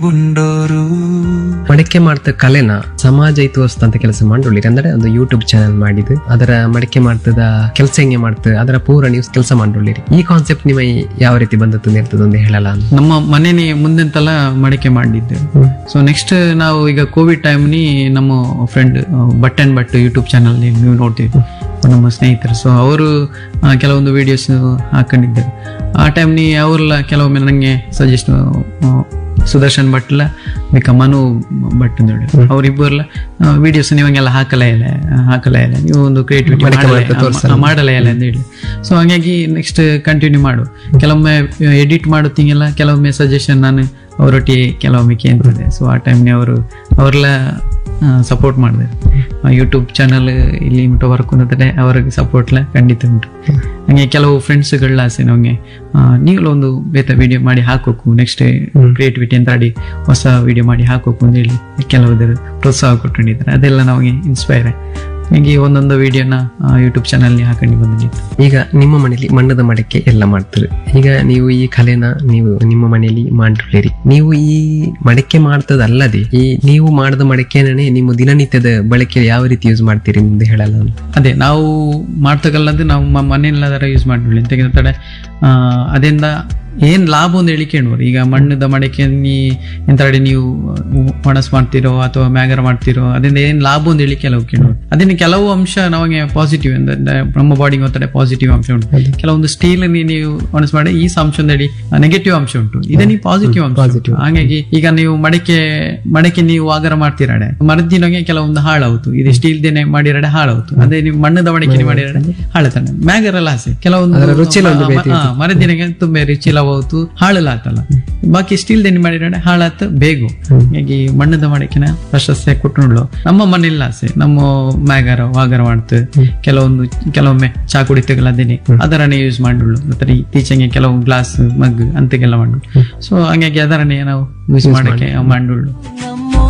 ಗುಂಡೋರು ಮಡಿಕೆ ಮಾಡ್ತ ಕಲೆನ ಸಮಾಜ ಹಿತವಸ್ತ ಕೆಲಸ ಮಾಡ್ಕೊಳ್ಳಿ ಅಂದ್ರೆ ಒಂದು ಯೂಟ್ಯೂಬ್ ಚಾನೆಲ್ ಮಾಡಿದ್ದು ಅದರ ಮಡಿಕೆ ಮಾಡ್ತದ ಕೆಲಸ ಹೆಂಗೆ ಮಾಡ್ತದೆ ಅದರ ಪೂರ ನೀವು ಕೆಲಸ ಮಾಡ್ಕೊಳ್ಳಿರಿ ಈ ಕಾನ್ಸೆಪ್ಟ್ ನಿಮ್ಮ ಯಾವ ರೀತಿ ಬಂದದ್ದು ಇರ್ತದೆ ಒಂದು ಹೇಳಲ್ಲ ಅಂತ. ನಮ್ಮ ಮನೆನಿ ಮುಂದೆಂತೆಲ್ಲ ಮಡಿಕೆ ಮಾಡಿದ್ದೆ ಸೊ ನೆಕ್ಸ್ಟ್ ನಾವು ಈಗ ಕೋವಿಡ್ ಟೈಮ್ನಿ ನಮ್ಮ friend but and but YouTube channel ನೀವು ನೋಡ್ತೀವಿ ನಮ್ಮ ಸ್ನೇಹಿತರು ಸೊ ಅವರು ಆ, ಕೆಲವೊಂದು ವಿಡಿಯೋಸ್ ಹಾಕೊಂಡಿದ್ದರು ಆ ಟೈಮ್ನಿ ಅವರೆಲ್ಲ ಕೆಲವೊಮ್ಮೆ ನನಗೆ ಸಜೆಸ್ಟ್ ಸುದರ್ಶನ್ ಭಟ್ಲ ಬಿಕ ಮನು ಭಟ್ ಅಂತ ಹೇಳಿ ಅವರಿಬ್ಬರೆಲ್ಲ ವಿಡಿಯೋಸ್ ನೀವಂಗೆಲ್ಲ ಹಾಕಲೇ ಇಲ್ಲ ಹಾಕಲೇ ಇಲ್ಲ ನೀವು ಒಂದು ಕ್ರಿಯೇಟಿವಿಟಿ ಮಾಡಲೇ ಇಲ್ಲ ಅಂತ ಹೇಳಿ ಸೊ ಹಾಗಾಗಿ ನೆಕ್ಸ್ಟ್ ಕಂಟಿನ್ಯೂ ಮಾಡು ಕೆಲವೊಮ್ಮೆ ಎಡಿಟ್ ಮಾಡುತ್ತೀಗೆಲ್ಲ ಕೆಲವೊಮ್ಮೆ ಸಜೆಷನ್ ನಾನು ಅವರೊಟ್ಟಿಗೆ ಕೆಲವೊಮ್ಮೆ ಕೇಳ್ತದೆ ಸೊ ಆ ಟೈಮ್ನೇ ಅವರು ಅವರೆಲ್ಲ ಸಪೋರ್ಟ್ ಮಾಡಿದೆ ಯೂಟ್ಯೂಬ್ ಚಾನಲ್ ಇಲ್ಲಿ ಮಟ್ಟ ವರ್ಕ್ ಅಂತಾರೆ ಅವ್ರಿಗೆ ಸಪೋರ್ಟ್ಲ ಖಂಡಿತ ಉಂಟು ಹಂಗೆ ಕೆಲವು ಫ್ರೆಂಡ್ಸ್ಗಳ ಆಸೆ ನಮಗೆ ನೀವೆಲ್ಲ ಒಂದು ಬೇತ ವಿಡಿಯೋ ಮಾಡಿ ಹಾಕೋಕು ನೆಕ್ಸ್ಟ್ ಕ್ರಿಯೇಟಿವಿಟಿ ಅಂತ ಆಡಿ ಹೊಸ ವಿಡಿಯೋ ಮಾಡಿ ಹಾಕೋಕು ಅಂತ ಹೇಳಿ ಕೆಲವರು ಪ್ರೋತ್ಸಾಹ ಕೊಟ್ಟಿದ್ದಾರೆ ಅದೆಲ್ಲ ನಮಗೆ ಇನ್ಸ್ಪೈರ್ ಹೀಗೆ ಒಂದೊಂದು ವಿಡಿಯೋನ ಯೂಟ್ಯೂಬ್ ಚಾನಲ್ನಿ ಹಾಕೊಂಡು ಬಂದಿತ್ತು ಈಗ ನಿಮ್ಮ ಮನೆಯಲ್ಲಿ ಮಣ್ಣದ ಮಡಿಕೆ ಎಲ್ಲ ಮಾಡ್ತಾರೆ ಈಗ ನೀವು ಈ ಕಲೆನ ನೀವು ನಿಮ್ಮ ಮನೆಯಲ್ಲಿ ಮಾಡಿರಿ ನೀವು ಈ ಮಡಿಕೆ ಮಾಡ್ತದಲ್ಲದೆ ಈ ನೀವು ಮಾಡಿದ ಮಡಿಕೆನೇ ನಿಮ್ಮ ದಿನನಿತ್ಯದ ಬಳಕೆ ಯಾವ ರೀತಿ ಯೂಸ್ ಮಾಡ್ತೀರಿ ಮುಂದೆ ಹೇಳಲ್ಲ ಅಂತ ಅದೇ ನಾವು ಮಾಡ್ತಕ್ಕಲ್ಲಂದ್ರೆ ನಾವು ಮ- ಮನೆಯಲ್ಲಾದಾರ ಯೂಸ್ ಮಾಡ್ಬಿಡಿ ಅಂತ ಹೇಳ್ತಾರೆ ಅದರಿಂದ ಏನ್ ಲಾಭ ಒಂದು ಹೇಳಿ ಕೇಳುವರು ಈಗ ಮಣ್ಣದ ಮಡಕೆ ನೀ ಎಂತಾಡಿ ನೀವು ಒಣಸ್ ಮಾಡ್ತಿರೋ ಅಥವಾ ಮ್ಯಾಗರ ಮಾಡ್ತಿರೋ ಅದರಿಂದ ಏನ್ ಲಾಭ ಒಂದು ಹೇಳಿ ಕೆಲವು ಕೇಳುವರು ಅದನ್ನ ಕೆಲವು ಅಂಶ ನಮಗೆ ಪಾಸಿಟಿವ್ ಅಂದ್ರೆ ನಮ್ಮ ಬಾಡಿಗೆ ಒತ್ತಡ ಪಾಸಿಟಿವ್ ಅಂಶ ಉಂಟು ಕೆಲವೊಂದು ಸ್ಟೀಲ್ ನೀವು ಒಣಸ್ ಮಾಡಿ ಈ ಅಂಶ ಹೇಳಿ ನೆಗೆಟಿವ್ ಅಂಶ ಉಂಟು ಇದೇ ನೀವು ಪಾಸಿಟಿವ್ ಅಂಶ ಉಂಟು. ಹಾಗಾಗಿ ಈಗ ನೀವು ಮಡಕೆ ಮಡಕೆ ನೀವು ಆಗರ ಮಾಡ್ತಿರಾಡೆ ಮರದಿನಗೆ ಕೆಲವೊಂದು ಹಾಳಾവുತು ಇದು ಸ್ಟೀಲ್ ದೇನೆ ಮಾಡಿರಾಡೆ ಹಾಳಾവുತು ಅದೇ ನೀವು ಮಣ್ಣದ ಮಡಕೆ ನೀವು ಮಾಡಿರಾಡೆ ಹಾಳತಾನೆ ಮ್ಯಾಗರೆಲ್ಲ ಆಸೆ ಕೆಲವೊಂದು ಮರದಿನಗೆ ತುಂಬಾ ರುಚಿ ಹೋತು ಹಾಳಲಾತಲ್ಲ ಬಾಕಿ ಸ್ಟೀಲ್ ದೇನೆ ಮಾಡಿರಾಡೆ ಹಾಳಾತ ಬೇಗ ಹಾಗಾಗಿ ಮಣ್ಣದ ಮಡಕೆನ ಪ್ರಶಸ್ತಿ ಕೊಟ್ಟು ನಮ್ಮ ಮನೆಯಲ್ಲಿ ಆಸೆ ನಮ್ಮ ಮ್ಯಾಗರ ವಾಗರ ಮಾಡ್ತು ಕೆಲವೊಂದು ಕೆಲವೊಮ್ಮೆ ಚಾ ಕುಡಿತಗಳ ಅದೇನೆ ಅದರನ್ನೇ ಯೂಸ್ ಮಾಡಿಳು ಮತ್ತೆ ಇತ್ತೀಚೆಗೆ ಕೆಲವು ಗ್ಲಾಸ್ ಮಗ್ ಅಂತೆಲ್ಲ ಮಾಡು ಸೊ ಹಂಗಾಗಿ ಅದರನ್ನೇ ನಾವು ಯೂಸ್ ಮಾಡಕ್ಕೆ ಮಾಡಿಳು